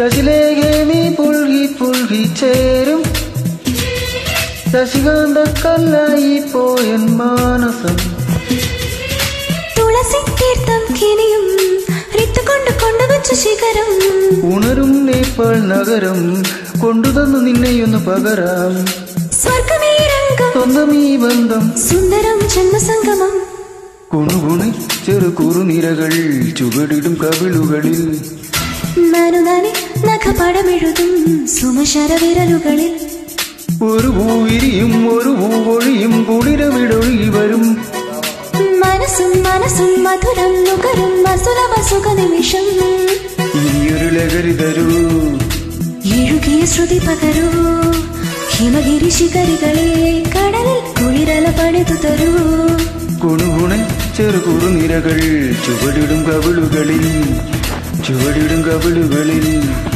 ശശിലേഖേ നീ പുൽകി പുൽകി ചേരും ശശികാന്ത കല്ലായി പോയൻ മാനസം തുളസി തീർത്ഥം കിനിയും റിത്തുകൊണ്ട് കൊണ്ടുവച്ച ശിഖരം ഉണരും നേപ്പാൾ നഗരം കൊണ്ടുതന്നു നിന്നെയൊന്ന് പകരാം സ്വർഗമേ രംഗം സ്വന്തം ഈ ബന്ധം സുന്ദരം ജന്മസംഗമം കുണുകുണി ചെറു കുറുനിരകൾ ചുവടിടും കവിളുകളിൽ നനുനനി നഖപടമെഴുതും സുമശര വിരലുകളിൽ ഒരു പൂവിരിയും ഒരു പൂവൊഴിയും കുളിരവിടൊഴുകി വരും മനസ്സും മനസ്സും മധുരം നുകരും അസുലഭ സുഖ നിമിഷം ഇനിയൊരു ലഹരി തരൂ എഴുകിയ ശ്രുതി പകരൂ ഹിമഗിരി ശിഖരികളെ കടലിൽ കുളിരല പണിതു തരൂ കുണുകുണ ചെറു കുറുനിരകൾ ചുവടിടും കവിളുകളിൽ ചുവടിടും കവിളുകളിൽ